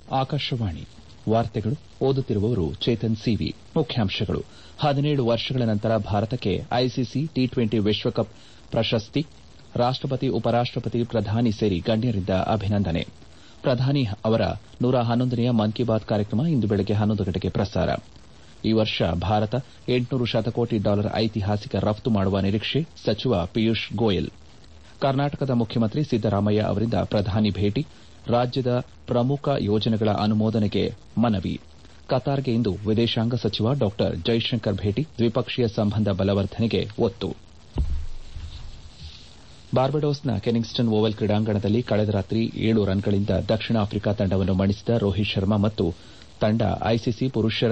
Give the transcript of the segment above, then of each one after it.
ಆಕಾಶವಾಣಿ ವಾರ್ತೆಗಳು ಓದುತ್ತಿರುವವರು ಚೇತನ್ ಸಿವಿ ಮುಖ್ಯಾಂಶಗಳು ಹದಿನೇಳು ವರ್ಷಗಳ ನಂತರ ಭಾರತಕ್ಕೆ ಐಸಿಸಿ ಟಿ ಟ್ವೆಂಟಿ ವಿಶ್ವಕಪ್ ಪ್ರಶಸ್ತಿ ರಾಷ್ಟಪತಿ ಉಪರಾಷ್ಟಪತಿ ಪ್ರಧಾನಿ ಸೇರಿ ಗಣ್ಯರಿಂದ ಅಭಿನಂದನೆ ಪ್ರಧಾನಿ ಅವರ ನೂರ ಹನ್ನೊಂದನೆಯ ಮನ್ ಕಿ ಬಾತ್ ಕಾರ್ಯಕ್ರಮ ಇಂದು ಬೆಳಗ್ಗೆ ಹನ್ನೊಂದು ಗಂಟೆಗೆ ಪ್ರಸಾರ ಈ ವರ್ಷ ಭಾರತ ಎಂಟುನೂರು ಶತಕೋಟಿ ಡಾಲರ್ ಐತಿಹಾಸಿಕ ರಫ್ತು ಮಾಡುವ ನಿರೀಕ್ಷೆ ಸಚಿವ ಪಿಯೂಷ್ ಗೋಯಲ್ ಕರ್ನಾಟಕದ ಮುಖ್ಯಮಂತ್ರಿ ಸಿದ್ದರಾಮಯ್ಯ ಅವರಿಂದ ಪ್ರಧಾನಿ ಭೇಟಿ ರಾಜ್ಯದ ಪ್ರಮುಖ ಯೋಜನೆಗಳ ಅನುಮೋದನೆಗೆ ಮನವಿ ಕತಾರ್ಗೆ ಇಂದು ವಿದೇಶಾಂಗ ಸಚಿವ ಡಾ ಜೈಶಂಕರ್ ಭೇಟಿ ದ್ವಿಪಕ್ಷೀಯ ಸಂಬಂಧ ಬಲವರ್ಧನೆಗೆ ಒತ್ತು ಬಾರ್ಬಡೋಸ್ನ ಕೆನಿಂಗ್ಸ್ಟನ್ ಓವಲ್ ಕ್ರೀಡಾಂಗಣದಲ್ಲಿ ಕಳೆದ ರಾತ್ರಿ ಏಳು ರನ್ಗಳಿಂದ ದಕ್ಷಿಣ ಆಫ್ರಿಕಾ ತಂಡವನ್ನು ಮಣಿಸಿದ ರೋಹಿತ್ ಶರ್ಮಾ ಮತ್ತು ತಂಡ ಐಸಿಸಿ ಪುರುಷರ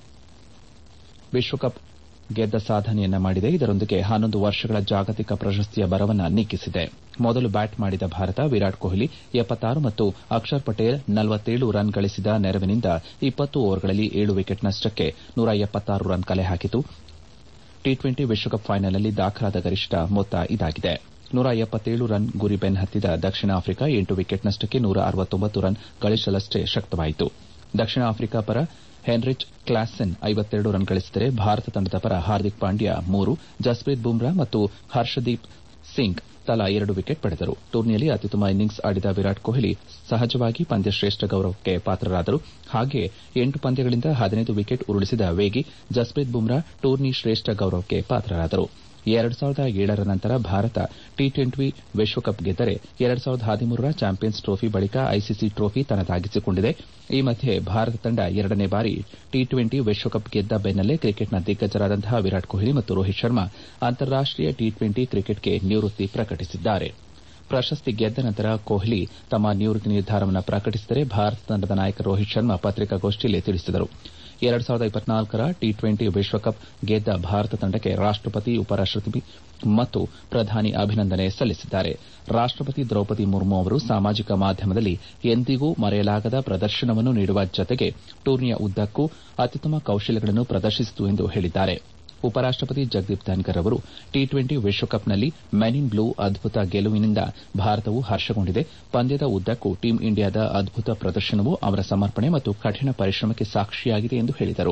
ವಿಶ್ವಕಪ್ ಗೆದ್ದ ಸಾಧನೆಯನ್ನ ಮಾಡಿದೆ ಇದರೊಂದಿಗೆ ಹನ್ನೊಂದು ವರ್ಷಗಳ ಜಾಗತಿಕ ಪ್ರಶಸ್ತಿಯ ಬರವನ್ನ ನೀಗಿಸಿದೆ ಮೊದಲು ಬ್ಯಾಟ್ ಮಾಡಿದ ಭಾರತ ವಿರಾಟ್ ಕೊಹ್ಲಿ ಮತ್ತು ಅಕ್ಷರ್ ಪಟೇಲ್ ನಲವತ್ತೇಳು ರನ್ ಗಳಿಸಿದ ನೆರವಿನಿಂದ ಇಪ್ಪತ್ತು ಓವರ್ಗಳಲ್ಲಿ ಏಳು ವಿಕೆಟ್ ನಷ್ಟಕ್ಕೆ ನೂರ ಎಪ್ಪತ್ತಾರು ರನ್ ಕಲೆ ಹಾಕಿತು ಟಿ ಟ್ವೆಂಟಿ ವಿಶ್ವಕಪ್ ಫೈನಲ್ನಲ್ಲಿ ದಾಖಲಾದ ಗರಿಷ್ಠ ಮೊತ್ತ ಇದಾಗಿದೆ ನೂರ ಎಪ್ಪತ್ತೇಳು ರನ್ ಗುರಿ ಬೆನ್ನಹತ್ತಿದ ದಕ್ಷಿಣ ಆಫ್ರಿಕಾ ಎಂಟು ವಿಕೆಟ್ ನಷ್ಟಕ್ಕೆ ನೂರ ಅರವತ್ತೊಂಬತ್ತು ರನ್ ಗಳಿಸಲಷ್ಟೇ ಶಕ್ತವಾಯಿತು ದಕ್ಷಿಣ ಆಫ್ರಿಕಾ ಪರ ಹೆನ್ರಿಚ್ ಕ್ಲಾಸೆನ್ ಐವತ್ತೆರಡು ರನ್ ಗಳಿಸಿದರೆ ಭಾರತ ತಂಡದ ಪರ ಹಾರ್ದಿಕ್ ಪಾಂಡ್ಯ ಮೂರು ಜಸ್ಪ್ರೀತ್ ಬುಮ್ರಾ ಮತ್ತು ಹರ್ಷದೀಪ್ ಸಿಂಗ್ ತಲಾ ಎರಡು ವಿಕೆಟ್ ಪಡೆದರು ಟೂರ್ನಿಯಲ್ಲಿ ಅತ್ಯುತ್ತಮ ಇನ್ನಿಂಗ್ಸ್ ಆಡಿದ ವಿರಾಟ್ ಕೊಹ್ಲಿ ಸಹಜವಾಗಿ ಪಂದ್ಯಶ್ರೇಷ್ಠ ಗೌರವಕ್ಕೆ ಪಾತ್ರರಾದರು ಹಾಗೆಯೇ ಎಂಟು ಪಂದ್ಯಗಳಿಂದ ಹದಿನೈದು ವಿಕೆಟ್ ಉರುಳಿಸಿದ ವೇಗಿ ಜಸ್ಪ್ರೀತ್ ಬುಮ್ರಾ ಟೂರ್ನಿ ಶ್ರೇಷ್ಠ ಗೌರವಕ್ಕೆ ಪಾತ್ರರಾದರು ಎರಡು ಸಾವಿರದ ಏಳರ ನಂತರ ಭಾರತ ಟಿ ಟ್ವೆಂಟಿ ವಿಶ್ವಕಪ್ ಗೆದ್ದರೆ ಎರಡು ಸಾವಿರದ ಹದಿಮೂರರ ಚಾಂಪಿಯನ್ಸ್ ಟ್ರೋಫಿ ಬಳಿಕ ಐಸಿಸಿ ಟ್ರೋಫಿ ತನ್ನದಾಗಿಸಿಕೊಂಡಿದೆ ಈ ಮಧ್ಯೆ ಭಾರತ ತಂಡ ಎರಡನೇ ಬಾರಿ ಟಿ ಟ್ವೆಂಟಿ ವಿಶ್ವಕಪ್ ಗೆದ್ದ ಬೆನ್ನಲ್ಲೇ ಕ್ರಿಕೆಟ್ನ ದಿಗ್ಗಜರಾದಂತಹ ವಿರಾಟ್ ಕೊಹ್ಲಿ ಮತ್ತು ರೋಹಿತ್ ಶರ್ಮಾ ಅಂತಾರಾಷ್ಟೀಯ ಟಿ ಟ್ವೆಂಟಿ ಕ್ರಿಕೆಟ್ಗೆ ನಿವೃತ್ತಿ ಪ್ರಕಟಿಸಿದ್ದಾರೆ ಪ್ರಶಸ್ತಿ ಗೆದ್ದ ನಂತರ ಕೊಹ್ಲಿ ತಮ್ಮ ನಿವೃತ್ತಿ ನಿರ್ಧಾರವನ್ನು ಪ್ರಕಟಿಸಿದರೆ ಭಾರತ ತಂಡದ ನಾಯಕ ರೋಹಿತ್ ಶರ್ಮಾ ಪತ್ರಿಕಾಗೋಷ್ಠಿಯಲ್ಲಿ ತಿಳಿಸಿದರು ಎರಡು ಸಾವಿರದ ಇಪ್ಪತ್ನಾಲ್ಕರ ಟಿ ಟ್ವೆಂಟಿ ವಿಶ್ವಕಪ್ ಗೆದ್ದ ಭಾರತ ತಂಡಕ್ಕೆ ರಾಷ್ಟಪತಿ ಉಪರಾಷ್ಟಪತಿ ಮತ್ತು ಪ್ರಧಾನಿ ಅಭಿನಂದನೆ ಸಲ್ಲಿಸಿದ್ದಾರೆ ರಾಷ್ಟಪತಿ ದ್ರೌಪದಿ ಮುರ್ಮು ಅವರು ಸಾಮಾಜಿಕ ಮಾಧ್ಯಮದಲ್ಲಿ ಎಂದಿಗೂ ಮರೆಯಲಾಗದ ಪ್ರದರ್ಶನವನ್ನು ನೀಡುವ ಜತೆಗೆ ಟೂರ್ನಿಯ ಉದ್ದಕ್ಕೂ ಅತ್ಯುತ್ತಮ ಕೌಶಲ್ಯಗಳನ್ನು ಪ್ರದರ್ಶಿಸಿತು ಎಂದು ಹೇಳಿದ್ದಾರೆ ಉಪರಾಷ್ಟಪತಿ ಜಗದೀಪ್ ಧನ್ಕರ್ ಅವರು ಟಿ ಟ್ವೆಂಟಿ ವಿಶ್ವಕಪ್ನಲ್ಲಿ ಮೆನ್ ಇನ್ ಬ್ಲೂ ಅದ್ಭುತ ಗೆಲುವಿನಿಂದ ಭಾರತವು ಹರ್ಷಗೊಂಡಿದೆ ಪಂದ್ಯದ ಉದ್ದಕ್ಕೂ ಟೀಂ ಇಂಡಿಯಾದ ಅದ್ಭುತ ಪ್ರದರ್ಶನವು ಅವರ ಸಮರ್ಪಣೆ ಮತ್ತು ಕಠಿಣ ಪರಿಶ್ರಮಕ್ಕೆ ಸಾಕ್ಷಿಯಾಗಿದೆ ಎಂದು ಹೇಳಿದರು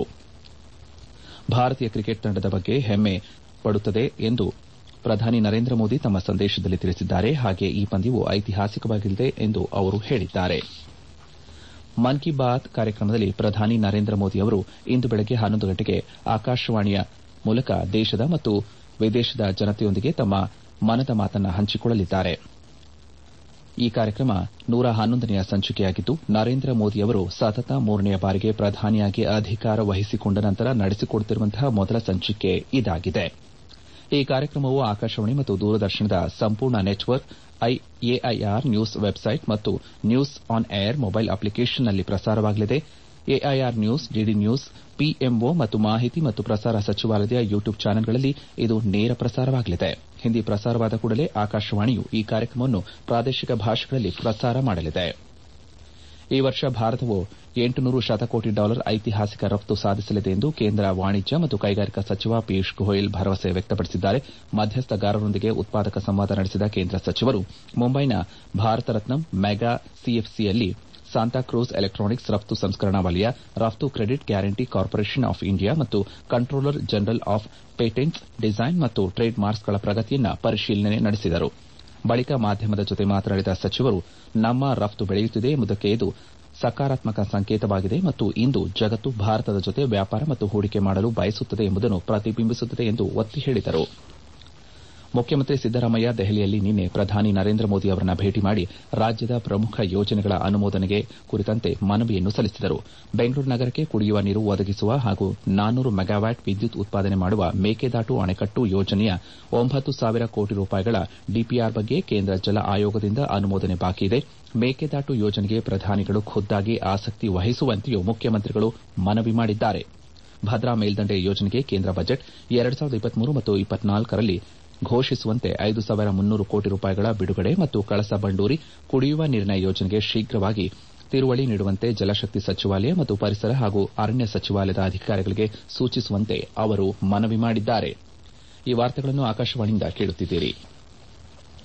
ಭಾರತೀಯ ಕ್ರಿಕೆಟ್ ತಂಡದ ಬಗ್ಗೆ ಹೆಮ್ಮೆ ಪಡುತ್ತದೆ ಎಂದು ಪ್ರಧಾನಿ ನರೇಂದ್ರ ಮೋದಿ ತಮ್ಮ ಸಂದೇಶದಲ್ಲಿ ತಿಳಿಸಿದ್ದಾರೆ ಹಾಗೆಯೇ ಈ ಪಂದ್ಯವು ಐತಿಹಾಸಿಕವಾಗಲಿದೆ ಎಂದು ಅವರು ಹೇಳಿದ್ದಾರೆ ಮನ್ ಕಿ ಬಾತ್ ಕಾರ್ಯಕ್ರಮದಲ್ಲಿ ಪ್ರಧಾನಿ ನರೇಂದ್ರ ಮೋದಿ ಅವರು ಇಂದು ಬೆಳಗ್ಗೆ ಹನ್ನೊಂದು ಗಂಟೆಗೆ ಆಕಾಶವಾಣಿಯ ಮೂಲಕ ದೇಶದ ಮತ್ತು ವಿದೇಶದ ಜನತೆಯೊಂದಿಗೆ ತಮ್ಮ ಮನದ ಮಾತನ್ನು ಹಂಚಿಕೊಳ್ಳಲಿದ್ದಾರೆ ಈ ಕಾರ್ಯಕ್ರಮ ನೂರ ಹನ್ನೊಂದನೆಯ ಸಂಚಿಕೆಯಾಗಿದ್ದು ನರೇಂದ್ರ ಮೋದಿ ಅವರು ಸತತ ಮೂರನೆಯ ಬಾರಿಗೆ ಪ್ರಧಾನಿಯಾಗಿ ಅಧಿಕಾರ ವಹಿಸಿಕೊಂಡ ನಂತರ ನಡೆಸಿಕೊಡುತ್ತಿರುವಂತಹ ಮೊದಲ ಸಂಚಿಕೆ ಇದಾಗಿದೆ ಈ ಕಾರ್ಯಕ್ರಮವು ಆಕಾಶವಾಣಿ ಮತ್ತು ದೂರದರ್ಶನದ ಸಂಪೂರ್ಣ ನೆಟ್ವರ್ಕ್ ಎಐಆರ್ ನ್ಯೂಸ್ ವೆಬ್ಸೈಟ್ ಮತ್ತು ನ್ಯೂಸ್ ಆನ್ ಏರ್ ಮೊಬೈಲ್ ಅಪ್ಲಿಕೇಷನ್ನಲ್ಲಿ ಪ್ರಸಾರವಾಗಲಿದೆ AIR news DD news PMO ಮತ್ತು ಮಾಹಿತಿ ಮತ್ತು ಪ್ರಸಾರ ಸಚಿವಾಲಯದ ಯೂಟ್ಯೂಬ್ ಚಾನೆಲ್ಗಳಲ್ಲಿ ಇದು ನೇರ ಪ್ರಸಾರವಾಗಲಿದೆ ಹಿಂದಿ ಪ್ರಸಾರವಾದ ಕೂಡಲೇ ಆಕಾಶವಾಣಿಯು ಈ ಕಾರ್ಯಕ್ರಮವನ್ನು ಪ್ರಾದೇಶಿಕ ಭಾಷೆಗಳಲ್ಲಿ ಪ್ರಸಾರ ಮಾಡಲಿದೆ ಈ ವರ್ಷ ಭಾರತವು ಎಂಟುನೂರು ಶತಕೋಟಿ ಡಾಲರ್ ಐತಿಹಾಸಿಕ ರಫ್ತು ಸಾಧಿಸಲಿದೆ ಎಂದು ಕೇಂದ್ರ ವಾಣಿಜ್ಯ ಮತ್ತು ಕೈಗಾರಿಕಾ ಸಚಿವ ಪಿಯೂಷ್ ಗೋಯಲ್ ಭರವಸೆ ವ್ಯಕ್ತಪಡಿಸಿದ್ದಾರೆ ಮಧ್ಯಸ್ಥಗಾರರೊಂದಿಗೆ ಉತ್ಪಾದಕ ಸಂವಾದ ನಡೆಸಿದ ಕೇಂದ್ರ ಸಚಿವರು ಮುಂಬೈನ ಭಾರತ ರತ್ನಂ ಮೆಗಾ ಸಿಎಫ್ಸಿಯಲ್ಲಿ ಸಾಂತಾಕ್ರೂಸ್ ಎಲೆಕ್ಟಾನಿಕ್ಸ್ ರಫ್ತು ಸಂಸ್ಕರಣಾ ವಲಯ ರಫ್ತು credit guarantee corporation of India ಮತ್ತು controller general of patents design ಮತ್ತು ಟ್ರೇಡ್ ಮಾರ್ಕ್ಸ್ಗಳ ಪ್ರಗತಿಯನ್ನು ಪರಿಶೀಲನೆ ನಡೆಸಿದರು ಬಳಿಕ ಮಾಧ್ಯಮದ ಜೊತೆ ಮಾತನಾಡಿದ ಸಚಿವರು ನಮ್ಮ ರಫ್ತು ಬೆಳೆಯುತ್ತಿದೆ ಎಂಬುದಕ್ಕೆ ಇದು ಸಕಾರಾತ್ಮಕ ಸಂಕೇತವಾಗಿದೆ ಮತ್ತು ಇಂದು ಜಗತ್ತು ಭಾರತದ ಜೊತೆ ವ್ಯಾಪಾರ ಮತ್ತು ಹೂಡಿಕೆ ಮಾಡಲು ಬಯಸುತ್ತದೆ ಎಂಬುದನ್ನು ಪ್ರತಿಬಿಂಬಿಸುತ್ತದೆ ಎಂದು ಒತ್ತಿ ಹೇಳಿದರು ಮುಖ್ಯಮಂತ್ರಿ ಸಿದ್ದರಾಮಯ್ಯ ದೆಹಲಿಯಲ್ಲಿ ನಿನ್ನೆ ಪ್ರಧಾನಿ ನರೇಂದ್ರ ಮೋದಿ ಅವರನ್ನ ಭೇಟಿ ಮಾಡಿ ರಾಜ್ಯದ ಪ್ರಮುಖ ಯೋಜನೆಗಳ ಅನುಮೋದನೆಗೆ ಕುರಿತಂತೆ ಮನವಿಯನ್ನು ಸಲ್ಲಿಸಿದರು ಬೆಂಗಳೂರು ನಗರಕ್ಕೆ ಕುಡಿಯುವ ನೀರು ಒದಗಿಸುವ ಹಾಗೂ ನಾನ್ನೂರು ಮೆಗಾವ್ಯಾಟ್ ವಿದ್ಯುತ್ ಉತ್ಪಾದನೆ ಮಾಡುವ ಮೇಕೆದಾಟು ಅಣೆಕಟ್ಟು ಯೋಜನೆಯ ಒಂಬತ್ತು ಸಾವಿರ ಕೋಟಿ ರೂಪಾಯಿಗಳ ಡಿಪಿಆರ್ ಬಗ್ಗೆ ಕೇಂದ್ರ ಜಲ ಆಯೋಗದಿಂದ ಅನುಮೋದನೆ ಬಾಕಿಯಿದೆ ಮೇಕೆದಾಟು ಯೋಜನೆಗೆ ಪ್ರಧಾನಿಗಳು ಖುದ್ದಾಗಿ ಆಸಕ್ತಿ ವಹಿಸುವಂತೆಯೂ ಮುಖ್ಯಮಂತ್ರಿಗಳು ಮನವಿ ಮಾಡಿದ್ದಾರೆ ಭದ್ರಾ ಮೇಲ್ದಂಡೆ ಯೋಜನೆಗೆ ಕೇಂದ್ರ ಬಜೆಟ್ ಎರಡು ಸಾವಿರದ ಇಪ್ಪತ್ಮೂರು ಮತ್ತು ಇಪ್ಪತ್ನಾಲ್ಕರಲ್ಲಿ ಘೋಷಿಸುವಂತೆ ಐದು ಸಾವಿರ ಮುನ್ನೂರು ಕೋಟಿ ರೂಪಾಯಿಗಳ ಬಿಡುಗಡೆ ಮತ್ತು ಕಳಸಾ ಬಂಡೂರಿ ಕುಡಿಯುವ ನೀರಿನ ಯೋಜನೆಗೆ ಶೀಘ್ರವಾಗಿ ತಿರುವಳಿ ನೀಡುವಂತೆ ಜಲಶಕ್ತಿ ಸಚಿವಾಲಯ ಮತ್ತು ಪರಿಸರ ಹಾಗೂ ಅರಣ್ಯ ಸಚಿವಾಲಯದ ಅಧಿಕಾರಿಗಳಿಗೆ ಸೂಚಿಸುವಂತೆ ಅವರು ಮನವಿ ಮಾಡಿದ್ದಾರೆ ಈ ವಾರ್ತೆಗಳನ್ನು ಆಕಾಶವಾಣಿಯಿಂದ ಕೇಳುತ್ತಿದ್ದೀರಿ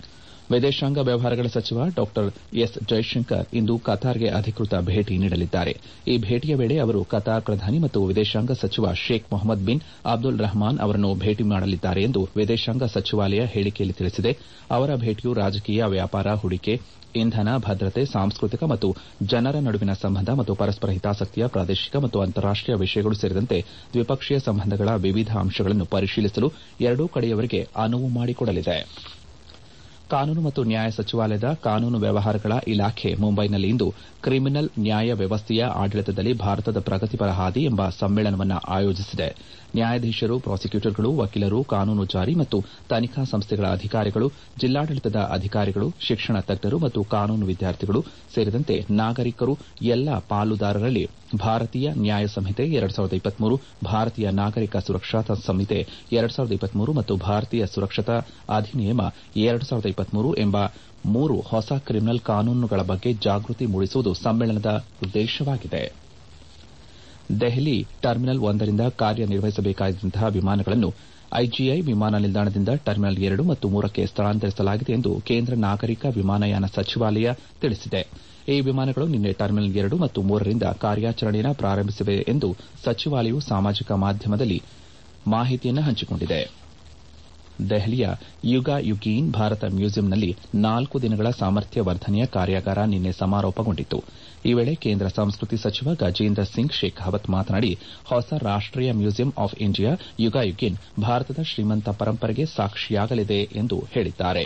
ವಿದೇಶಾಂಗ ವ್ಯವಹಾರಗಳ ಸಚಿವ ಡಾ ಎಸ್ ಜೈಶಂಕರ್ ಇಂದು ಕತಾರ್ಗೆ ಅಧಿಕೃತ ಭೇಟಿ ನೀಡಲಿದ್ದಾರೆ ಈ ಭೇಟಿಯ ವೇಳೆ ಅವರು ಕತಾರ್ ಪ್ರಧಾನಿ ಮತ್ತು ವಿದೇಶಾಂಗ ಸಚಿವ Sheikh Mohammed bin Abdul Rahman ಅವರನ್ನು ಭೇಟಿ ಮಾಡಲಿದ್ದಾರೆ ಎಂದು ವಿದೇಶಾಂಗ ಸಚಿವಾಲಯ ಹೇಳಿಕೆಯಲ್ಲಿ ತಿಳಿಸಿದೆ ಅವರ ಭೇಟಿಯು ರಾಜಕೀಯ ವ್ಯಾಪಾರ ಹೂಡಿಕೆ ಇಂಧನ ಭದ್ರತೆ ಸಾಂಸ್ಕೃತಿಕ ಮತ್ತು ಜನರ ನಡುವಿನ ಸಂಬಂಧ ಮತ್ತು ಪರಸ್ಪರ ಹಿತಾಸಕ್ತಿಯ ಪ್ರಾದೇಶಿಕ ಮತ್ತು ಅಂತಾರಾಷ್ಟೀಯ ವಿಷಯಗಳು ಸೇರಿದಂತೆ ದ್ವಿಪಕ್ಷೀಯ ಸಂಬಂಧಗಳ ವಿವಿಧ ಅಂಶಗಳನ್ನು ಪರಿಶೀಲಿಸಲು ಎರಡೂ ಕಡೆಯವರಿಗೆ ಅನುವು ಮಾಡಿಕೊಡಲಿದೆ ಕಾನೂನು ಮತ್ತು ನ್ಯಾಯ ಸಚಿವಾಲಯದ ಕಾನೂನು ವ್ಯವಹಾರಗಳ ಇಲಾಖೆ ಮುಂಬೈನಲ್ಲಿಂದು ಕ್ರಿಮಿನಲ್ ನ್ಯಾಯ ವ್ಯವಸ್ಥೆಯ ಆಡಳಿತದಲ್ಲಿ ಭಾರತದ ಪ್ರಗತಿಪರ ಹಾದಿ ಎಂಬ ಸಮ್ಮೇಳನವನ್ನು ಆಯೋಜಿಸಿದೆ ನ್ಯಾಯಾಧೀಶರು ಪ್ರಾಸಿಕ್ಯೂಟರ್ಗಳು ವಕೀಲರು ಕಾನೂನು ಜಾರಿ ಮತ್ತು ತನಿಖಾ ಸಂಸ್ಥೆಗಳ ಅಧಿಕಾರಿಗಳು ಜಿಲ್ಲಾಡಳಿತದ ಅಧಿಕಾರಿಗಳು ಶಿಕ್ಷಣ ತಜ್ಞರು ಮತ್ತು ಕಾನೂನು ವಿದ್ಯಾರ್ಥಿಗಳು ಸೇರಿದಂತೆ ನಾಗರಿಕರು ಎಲ್ಲ ಪಾಲುದಾರರಲ್ಲಿ ಭಾರತೀಯ ನ್ಯಾಯ ಸಂಹಿತೆ ಭಾರತೀಯ ನಾಗರಿಕ ಸುರಕ್ಷತಾ ಸಂಹಿತೆ ಮತ್ತು ಭಾರತೀಯ ಸುರಕ್ಷತಾ ಅಧಿನಿಯಮ ಎಂಬ ಮೂರು ಹೊಸ ಕ್ರಿಮಿನಲ್ ಕಾನೂನುಗಳ ಬಗ್ಗೆ ಜಾಗೃತಿ ಮೂಡಿಸುವುದು ಸಮ್ಮೇಳನದ ಉದ್ದೇಶವಾಗಿದೆ ದೆಹಲಿ ಟರ್ಮಿನಲ್ ಒಂದರಿಂದ ಕಾರ್ಯನಿರ್ವಹಿಸಬೇಕಾದಂತಹ ವಿಮಾನಗಳನ್ನು ಐಜಿಐ ವಿಮಾನ ನಿಲ್ದಾಣದಿಂದ ಟರ್ಮಿನಲ್ ಎರಡು ಮತ್ತು ಮೂರಕ್ಕೆ ಸ್ಥಳಾಂತರಿಸಲಾಗಿದೆ ಎಂದು ಕೇಂದ್ರ ನಾಗರಿಕ ವಿಮಾನಯಾನ ಸಚಿವಾಲಯ ತಿಳಿಸಿದೆ ಈ ವಿಮಾನಗಳು ನಿನ್ನೆ ಟರ್ಮಿನಲ್ ಎರಡು ಮತ್ತು ಮೂರರಿಂದ ಕಾರ್ಯಾಚರಣೆಯನ್ನು ಪ್ರಾರಂಭಿಸಿವೆ ಎಂದು ಸಚಿವಾಲಯವು ಸಾಮಾಜಿಕ ಮಾಧ್ಯಮದಲ್ಲಿ ಮಾಹಿತಿಯನ್ನು ಹಂಚಿಕೊಂಡಿದೆ ದೆಹಲಿಯ ಯುಗಾಯುಗೀನ್ ಭಾರತ ಮ್ಯೂಸಿಯಂನಲ್ಲಿ ನಾಲ್ಕು ದಿನಗಳ ಸಾಮರ್ಥ್ಯ ವರ್ಧನೆಯ ಕಾರ್ಯಾಗಾರ ನಿನ್ನೆ ಸಮಾರೋಪಗೊಂಡಿತು ಈ ವೇಳೆ ಕೇಂದ್ರ ಸಂಸ್ಕೃತಿ ಸಚಿವ ಗಜೇಂದ್ರ ಸಿಂಗ್ ಶೇಖಾವತ್ ಮಾತನಾಡಿ ಹೊಸ ರಾಷ್ಟೀಯ ಮ್ಯೂಸಿಯಂ ಆಫ್ ಇಂಡಿಯಾ ಯುಗಾಯುಗೀನ್ ಭಾರತದ ಶ್ರೀಮಂತ ಪರಂಪರೆಗೆ ಸಾಕ್ಷಿಯಾಗಲಿದೆ ಎಂದು ಹೇಳಿದ್ದಾರೆ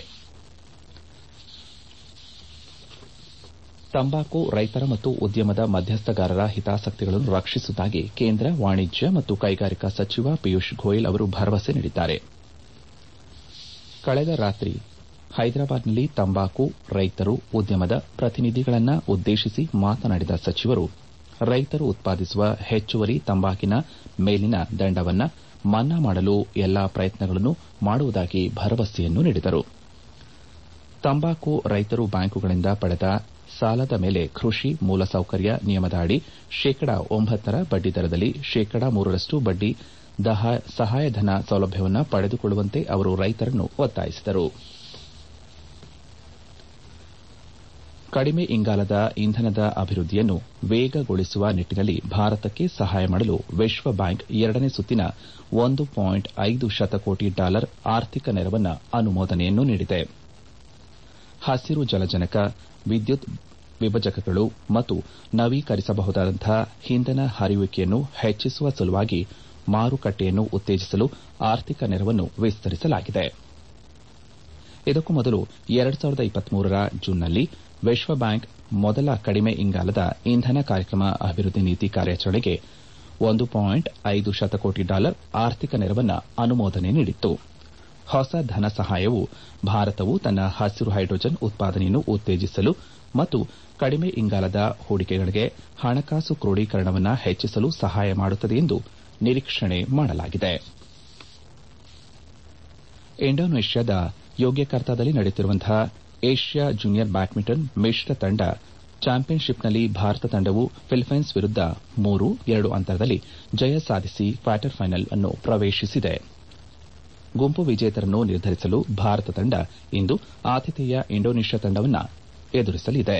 ತಂಬಾಕು ರೈತರ ಮತ್ತು ಉದ್ಯಮದ ಮಧ್ಯಸ್ಥಗಾರರ ಹಿತಾಸಕ್ತಿಗಳನ್ನು ರಕ್ಷಿಸುವುದಾಗಿ ಕೇಂದ್ರ ವಾಣಿಜ್ಯ ಮತ್ತು ಕೈಗಾರಿಕಾ ಸಚಿವ ಪಿಯೂಷ್ ಗೋಯಲ್ ಅವರು ಭರವಸೆ ನೀಡಿದ್ದಾರೆ ಕಳೆದ ರಾತ್ರಿ ಹೈದರಾಬಾದ್ನಲ್ಲಿ ತಂಬಾಕು ರೈತರು ಉದ್ಯಮದ ಪ್ರತಿನಿಧಿಗಳನ್ನು ಉದ್ದೇಶಿಸಿ ಮಾತನಾಡಿದ ಸಚಿವರು ರೈತರು ಉತ್ಪಾದಿಸುವ ಹೆಚ್ಚುವರಿ ತಂಬಾಕಿನ ಮೇಲಿನ ದಂಡವನ್ನು ಮನ್ನಾ ಮಾಡಲು ಎಲ್ಲಾ ಪ್ರಯತ್ನಗಳನ್ನು ಮಾಡುವುದಾಗಿ ಭರವಸೆಯನ್ನು ನೀಡಿದರು ತಂಬಾಕು ರೈತರು ಬ್ಯಾಂಕುಗಳಿಂದ ಪಡೆದ ಸಾಲದ ಮೇಲೆ ಕೃಷಿ ಮೂಲಸೌಕರ್ಯ ನಿಯಮದ ಅಡಿ ಶೇಕಡಾ ಒಂಬತ್ತರ ಬಡ್ಡಿದರದಲ್ಲಿ ಶೇಕಡಾ ಮೂರರಷ್ಟು ಬಡ್ಡಿ ಸಹಾಯಧನ ಸೌಲಭ್ಯವನ್ನು ಪಡೆದುಕೊಳ್ಳುವಂತೆ ಅವರು ರೈತರನ್ನು ಒತ್ತಾಯಿಸಿದರು ಕಡಿಮೆ ಇಂಗಾಲದ ಇಂಧನದ ಅಭಿವೃದ್ಧಿಯನ್ನು ವೇಗಗೊಳಿಸುವ ನಿಟ್ಟಿನಲ್ಲಿ ಭಾರತಕ್ಕೆ ಸಹಾಯ ಮಾಡಲು ವಿಶ್ವ ಬ್ಯಾಂಕ್ ಎರಡನೇ ಸುತ್ತಿನ ಒಂದು ಪಾಯಿಂಟ್ ಐದು ಶತಕೋಟಿ ಡಾಲರ್ ಆರ್ಥಿಕ ನೆರವನ್ನು ಅನುಮೋದನೆಯನ್ನು ನೀಡಿದೆ ಹಸಿರು ಜಲಜನಕ ವಿದ್ಯುತ್ ವಿಭಜಕಗಳು ಮತ್ತು ನವೀಕರಿಸಬಹುದಾದಂತಹ ಇಂಧನ ಹರಿಯುವಿಕೆಯನ್ನು ಹೆಚ್ಚಿಸುವ ಸಲುವಾಗಿ ಮಾರುಕಟ್ಟೆಯನ್ನು ಉತ್ತೇಜಿಸಲು ಆರ್ಥಿಕ ನೆರವನ್ನು ವಿಸ್ತರಿಸಲಾಗಿದೆ ಇದಕ್ಕೂ ಮೊದಲು ಎರಡು ಸಾವಿರದ ಇಪ್ಪತ್ಮೂರರ ಜೂನ್ನಲ್ಲಿ ವಿಶ್ವ ಬ್ಯಾಂಕ್ ಮೊದಲ ಕಡಿಮೆ ಇಂಗಾಲದ ಇಂಧನ ಕಾರ್ಯಕ್ರಮ ಅಭಿವೃದ್ಧಿ ನೀತಿ ಕಾರ್ಯಾಚರಣೆಗೆ ಒಂದು ಪಾಯಿಂಟ್ ಐದು ಶತಕೋಟಿ ಡಾಲರ್ ಆರ್ಥಿಕ ನೆರವನ್ನು ಅನುಮೋದನೆ ನೀಡಿತ್ತು ಹೊಸ ಧನ ಸಹಾಯವು ಭಾರತವು ತನ್ನ ಹಸಿರು ಹೈಡ್ರೋಜನ್ ಉತ್ಪಾದನೆಯನ್ನು ಉತ್ತೇಜಿಸಲು ಮತ್ತು ಕಡಿಮೆ ಇಂಗಾಲದ ಹೂಡಿಕೆಗಳಿಗೆ ಹಣಕಾಸು ಕ್ರೋಢೀಕರಣವನ್ನು ಹೆಚ್ಚಿಸಲು ಸಹಾಯ ಮಾಡುತ್ತದೆ ಎಂದು ನಿರೀಕ್ಷಣೆ ಮಾಡಲಾಗಿದೆ ಇಂಡೋನೇಷ್ಯಾದ ಯೋಗ್ಯಕರ್ತಾದಲ್ಲಿ ನಡೆಯುತ್ತಿರುವಂತಹ ಏಷ್ಯಾ ಜೂನಿಯರ್ ಬ್ಯಾಡ್ಮಿಂಟನ್ ಮಿಶ್ರ ತಂಡ ಚಾಂಪಿಯನ್ಶಿಪ್ನಲ್ಲಿ ಭಾರತ ತಂಡವು ಫಿಲಿಪೈನ್ಸ್ ವಿರುದ್ದ ಮೂರು ಎರಡು ಅಂತರದಲ್ಲಿ ಜಯ ಸಾಧಿಸಿ ಕ್ವಾರ್ಟರ್ ಫೈನಲ್ ಅನ್ನು ಪ್ರವೇಶಿಸಿದೆ ಗುಂಪು ವಿಜೇತರನ್ನು ನಿರ್ಧರಿಸಲು ಭಾರತ ತಂಡ ಇಂದು ಆತಿಥೇಯ ಇಂಡೋನೇಷ್ಯಾ ತಂಡವನ್ನು ಎದುರಿಸಲಿದೆ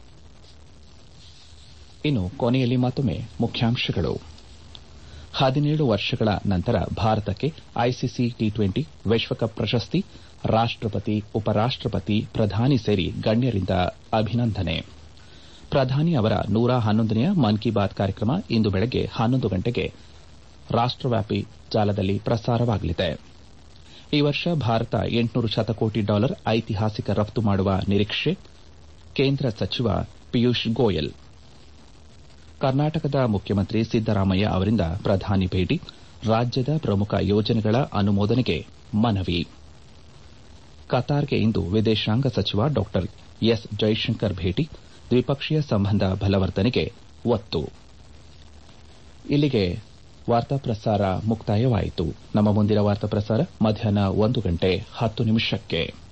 ಇನ್ನು ಕೊನೆಯಲ್ಲಿ ಮತ್ತೊಮ್ಮೆ ಮುಖ್ಯಾಂಶಗಳು ಹದಿನೇಳು ವರ್ಷಗಳ ನಂತರ ಭಾರತಕ್ಕೆ ಐಸಿಸಿ ಟಿ ಟ್ವೆಂಟಿ ವಿಶ್ವಕಪ್ ಪ್ರಶಸ್ತಿ ರಾಷ್ಟಪತಿ ಉಪರಾಷ್ಟಪತಿ ಪ್ರಧಾನಿ ಸೇರಿ ಗಣ್ಯರಿಂದ ಅಭಿನಂದನೆ ಪ್ರಧಾನಿ ಅವರ ನೂರ ಹನ್ನೊಂದನೆಯ ಮನ್ ಕಿ ಬಾತ್ ಕಾರ್ಯಕ್ರಮ ಇಂದು ಬೆಳಗ್ಗೆ ಹನ್ನೊಂದು ಗಂಟೆಗೆ ರಾಷ್ಟವ್ಯಾಪಿ ಜಾಲದಲ್ಲಿ ಪ್ರಸಾರವಾಗಲಿದೆ ಈ ವರ್ಷ ಭಾರತ ಎಂಟುನೂರು ಶತಕೋಟಿ ಡಾಲರ್ ಐತಿಹಾಸಿಕ ರಫ್ತು ಮಾಡುವ ನಿರೀಕ್ಷೆ ಕೇಂದ್ರ ಸಚಿವ ಪಿಯೂಷ್ ಗೋಯಲ್ ಕರ್ನಾಟಕದ ಮುಖ್ಯಮಂತ್ರಿ ಸಿದ್ದರಾಮಯ್ಯ ಅವರಿಂದ ಪ್ರಧಾನಿ ಭೇಟಿ ರಾಜ್ಯದ ಪ್ರಮುಖ ಯೋಜನೆಗಳ ಅನುಮೋದನೆಗೆ ಮನವಿ ಕತಾರ್ಗೆ ಇಂದು ವಿದೇಶಾಂಗ ಸಚಿವ ಡಾ ಎಸ್ ಜೈಶಂಕರ್ ಭೇಟಿ ದ್ವಿಪಕ್ಷೀಯ ಸಂಬಂಧ ಬಲವರ್ಧನೆಗೆ ಒತ್ತು ಇಲ್ಲಿಗೆ ವಾರ್ತಾ ಪ್ರಸಾರ ಮುಕ್ತಾಯವಾಯಿತು ನಮ್ಮ ಮುಂದಿನ ವಾರ್ತಾ ಪ್ರಸಾರ ಮಧ್ಯಾಹ್ನ ಒಂದು ಗಂಟೆ ಹತ್ತು ನಿಮಿಷಕ್ಕೆ